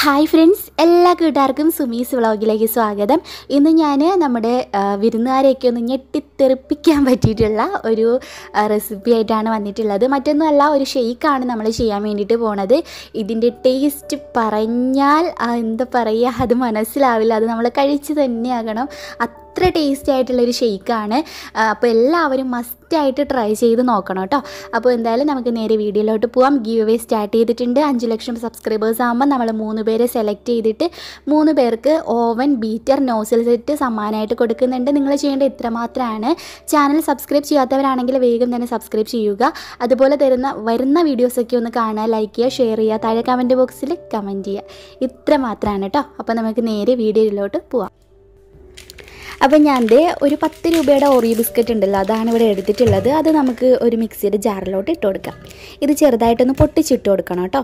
hi friends എല്ലാ കൂട്ടുകാർക്കും സുമീസ് വ്ളോഗിലേക്ക് സ്വാഗതം ഇന്ന് ഞാൻ നമ്മുടെ ആ, വിരുന്നുകാരെയൊക്കെ ഒന്ന് ഞെട്ടിത്തെറിപ്പിക്കാൻ പറ്റിയിട്ടുള്ള ഒരു ആ, റെസിപ്പി ആയിട്ടാണ് വന്നിട്ടുള്ളത് മറ്റൊന്നുമല്ല ഒരു ഷെയ്ക്കാണ് നമ്മൾ ചെയ്യാൻ വേണ്ടിയിട്ട് പോണത് ഇതിൻ്റെ ടേസ്റ്റ് പറഞ്ഞാൽ ആ, എന്താ പറയുക അത് മനസ്സിലാവില്ല അത് നമ്മൾ കഴിച്ച് തന്നെയാകണം അത്ര ടേസ്റ്റി ആയിട്ടുള്ളൊരു ഷെയ്ക്കാണ് അപ്പോൾ എല്ലാവരും മസ്റ്റായിട്ട് ട്രൈ ചെയ്ത് നോക്കണം കേട്ടോ അപ്പോൾ എന്തായാലും നമുക്ക് നേരെ വീഡിയോയിലോട്ട് പോവാം ഗീവ് അവേ സ്റ്റാർട്ട് ചെയ്തിട്ടുണ്ട് അഞ്ച് ലക്ഷം സബ്സ്ക്രൈബേഴ്സ് ആകുമ്പോൾ നമ്മൾ മൂന്ന് പേരെ സെലക്ട് ചെയ്തിട്ട് മൂന്ന് പേർക്ക് ഓവൻ ബീറ്റർ നോസിൽ സെറ്റ് സമ്മാനമായിട്ട് കൊടുക്കുന്നുണ്ട് നിങ്ങൾ ചെയ്യേണ്ട ഇത്ര മാത്രമാണ് ചാനൽ സബ്സ്ക്രൈബ് ചെയ്യാത്തവരാണെങ്കിൽ വേഗം തന്നെ സബ്സ്ക്രൈബ് ചെയ്യുക അതുപോലെ തരുന്ന വരുന്ന വീഡിയോസൊക്കെ ഒന്ന് കാണുക ലൈക്ക് ചെയ്യുക ഷെയർ ചെയ്യുക താഴെ കമൻറ്റ് ബോക്സിൽ കമൻറ്റ് ചെയ്യുക ഇത്ര മാത്രമാണ് കേട്ടോ അപ്പോൾ നമുക്ക് നേരെ വീഡിയോയിലോട്ട് പോവാം അപ്പം ഞാൻ ദേ ഒരു പത്ത് രൂപയുടെ ഓറിയോ ബിസ്ക്കറ്റ് ഉണ്ടല്ലോ അതാണ് ഇവിടെ എടുത്തിട്ടുള്ളത് അത് നമുക്ക് ഒരു മിക്സിയുടെ ജാറിലോട്ട് ഇട്ട് കൊടുക്കാം ഇത് ചെറുതായിട്ടൊന്ന് പൊട്ടിച്ചിട്ട് കൊടുക്കണം കേട്ടോ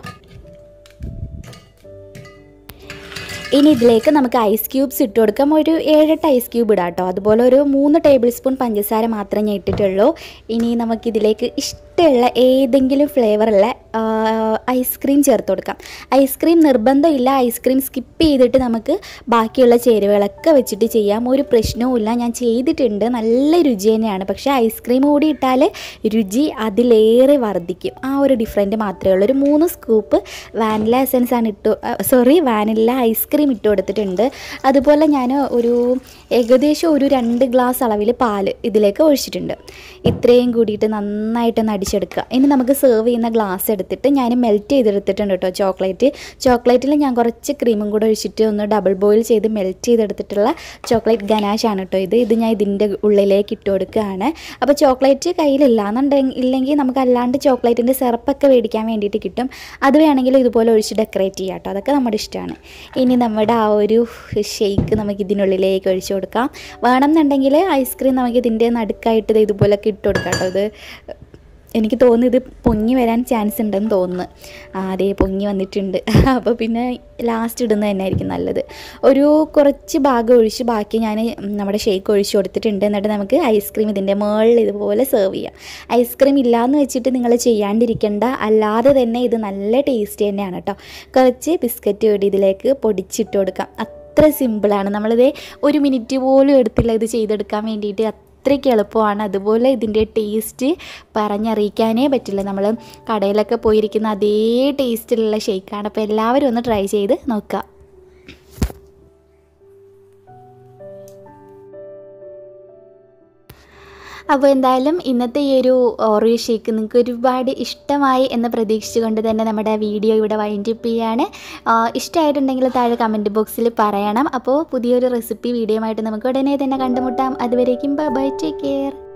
ഇനി ഇതിലേക്ക് നമുക്ക് ഐസ് ക്യൂബ്സ് ഇട്ട് കൊടുക്കാം ഒരു ഏഴെട്ട് ഐസ് ക്യൂബ് ഇടാം കേട്ടോ അതുപോലെ ഒരു മൂന്ന് ടേബിൾ സ്പൂൺ പഞ്ചസാര മാത്രമേ ഞാൻ ഇട്ടിട്ടുള്ളൂ ഇനി നമുക്കിതിലേക്ക് ഇഷ്ടമുള്ള ഏതെങ്കിലും ഫ്ലേവറുള്ള ഐസ്ക്രീം ചേർത്ത് കൊടുക്കാം ഐസ്ക്രീം നിർബന്ധമില്ല ഐസ്ക്രീം സ്കിപ്പ് ചെയ്തിട്ട് നമുക്ക് ബാക്കിയുള്ള ചേരുവകളൊക്കെ വെച്ചിട്ട് ചെയ്യാം ഒരു പ്രശ്നവുമില്ല ഞാൻ ചെയ്തിട്ടുണ്ട് നല്ല രുചി തന്നെയാണ് പക്ഷേ ഐസ്ക്രീം കൂടി ഇട്ടാൽ രുചി അതിലേറെ വർദ്ധിക്കും ആ ഒരു ഡിഫറൻറ്റ് മാത്രമേ ഉള്ളൂ ഒരു മൂന്ന് സ്കൂപ്പ് വാനില എസൻസ് ആണ് ഇട്ടു സോറി വാനില ഐസ്ക്രീം ഇട്ട് കൊടുത്തിട്ടുണ്ട് അതുപോലെ ഞാൻ ഒരു ഏകദേശം ഒരു രണ്ട് ഗ്ലാസ് അളവിൽ പാല് ഇതിലേക്ക് ഒഴിച്ചിട്ടുണ്ട് ഇത്രയും കൂടിയിട്ട് നന്നായിട്ടൊന്ന് അടിച്ചെടുക്കുക ഇനി നമുക്ക് സെർവ് ചെയ്യുന്ന ഗ്ലാസ് എടുത്തിട്ട് ഞാൻ മെൽറ്റ് ചെയ്തെടുത്തിട്ടുണ്ട് കേട്ടോ ചോക്ലേറ്റ് ചോക്ലേറ്റിൽ ഞാൻ കുറച്ച് ക്രീമും കൂടെ ഒഴിച്ചിട്ട് ഒന്ന് ഡബിൾ ബോയിൽ ചെയ്ത് മെൽറ്റ് ചെയ്തെടുത്തിട്ടുള്ള ചോക്ലേറ്റ് ഗനാഷാണ് കേട്ടോ ഇത് ഇത് ഞാൻ ഇതിൻ്റെ ഉള്ളിലേക്ക് ഇട്ട് കൊടുക്കുകയാണ് അപ്പോൾ ചോക്ലേറ്റ് കയ്യിലില്ല എന്നുണ്ടെങ്കിൽ ഇല്ലെങ്കിൽ നമുക്ക് അല്ലാണ്ട് ചോക്ലേറ്റിൻ്റെ സിറപ്പൊക്കെ മേടിക്കാൻ വേണ്ടിയിട്ട് കിട്ടും അത് വേണമെങ്കിൽ ഇതുപോലെ ഒഴിച്ച് ഡെക്കറേറ്റ് ചെയ്യാം കേട്ടോ അതൊക്കെ നമ്മുടെ ഇഷ്ടമാണ് ഇനി നമ്മുടെ ആ ഒരു ഷെയ്ക്ക് നമുക്ക് ഇതിനുള്ളിലേക്ക് ഒഴിച്ചു കൊടുക്കാം വേണമെന്നുണ്ടെങ്കിൽ ഐസ്ക്രീം നമുക്ക് ഇതിൻ്റെ നടുക്കായിട്ട് ദേ ഇതുപോലൊക്കെ ഇട്ട് കൊടുക്കാം കേട്ടോ ഇത് എനിക്ക് തോന്നുന്നു ഇത് പൊങ്ങി വരാൻ ചാൻസ് ഉണ്ടെന്ന് തോന്നുന്നു ആ അതേ പൊങ്ങി വന്നിട്ടുണ്ട് അപ്പോൾ പിന്നെ ലാസ്റ്റ് ഇടുന്നത് തന്നെ ആയിരിക്കും നല്ലത് ഒരു കുറച്ച് ഭാഗം ഒഴിച്ച് ബാക്കി ഞാൻ നമ്മുടെ ഷേക്ക് ഒഴിച്ച് കൊടുത്തിട്ടുണ്ട് എന്നിട്ട് നമുക്ക് ഐസ്ക്രീം ഇതിൻ്റെ മുകളിൽ ഇതുപോലെ സെർവ് ചെയ്യാം ഐസ്ക്രീം ഇല്ലയെന്ന് വെച്ചിട്ട് നിങ്ങൾ ചെയ്യാണ്ടിരിക്കേണ്ട അല്ലാതെ തന്നെ ഇത് നല്ല ടേസ്റ്റ് തന്നെയാണ് കേട്ടോ കുറച്ച് ബിസ്ക്കറ്റ് കൂടി ഇതിലേക്ക് പൊടിച്ചിട്ട് കൊടുക്കാം അത്ര സിമ്പിളാണ് നമ്മളിത് ഒരു മിനിറ്റ് പോലും എടുത്തില്ല ഇത് ചെയ്തെടുക്കാൻ വേണ്ടിയിട്ട് അത്രയ്ക്ക് എളുപ്പമാണ് അതുപോലെ ഇതിൻ്റെ ടേസ്റ്റ് പറഞ്ഞറിയിക്കാനേ പറ്റില്ല നമ്മൾ കടയിലൊക്കെ പോയിരിക്കുന്ന അതേ ടേസ്റ്റിലുള്ള ഷേക്കാണ് അപ്പോൾ എല്ലാവരും ഒന്ന് ട്രൈ ചെയ്ത് നോക്കുക അപ്പോൾ എന്തായാലും ഇന്നത്തെ ഈ ഒരു ഓറിയോ ഷേക്ക് നിങ്ങൾക്ക് ഒരുപാട് ഇഷ്ടമായി എന്ന് പ്രതീക്ഷിച്ചുകൊണ്ട് തന്നെ നമ്മുടെ വീഡിയോ ഇവിടെ വൈൻഡപ്പ് ചെയ്യാണ് ഇഷ്ടമായിട്ടുണ്ടെങ്കിൽ താഴെ കമൻറ്റ് ബോക്സിൽ പറയണം അപ്പോൾ പുതിയൊരു റെസിപ്പി വീഡിയോ ആയിട്ട് നമുക്ക് ഉടനെ തന്നെ കണ്ടുമുട്ടാം അതുവരേക്കും ബൈ ടേക്ക് കെയർ